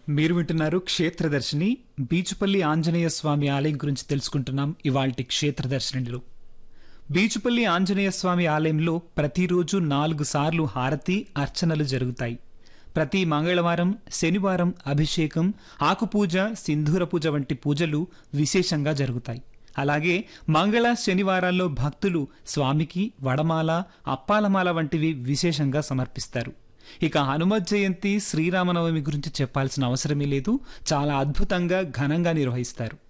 మీరు వింటున్నారు క్షేత్రదర్శిని బీచుపల్లి ఆంజనేయ స్వామి ఆలయం గురించి తెలుసుకుంటున్నాం ఇవాల్టి క్షేత్రదర్శినిలో బీచుపల్లి ఆంజనేయ స్వామి ఆలయంలో ప్రతిరోజు నాలుగు సార్లు హారతి అర్చనలు జరుగుతాయి ప్రతి మంగళవారం శనివారం అభిషేకం ఆకుపూజ సింధూర పూజ వంటి పూజలు విశేషంగా జరుగుతాయి అలాగే మంగళ శనివారాల్లో భక్తులు స్వామికి వడమాల అప్పాలమాల వంటివి విశేషంగా సమర్పిస్తారు ఇక హనుమత్ జయంతి శ్రీరామనవమి గురించి చెప్పాల్సిన అవసరమే లేదు చాలా అద్భుతంగా ఘనంగా నిర్వహిస్తారు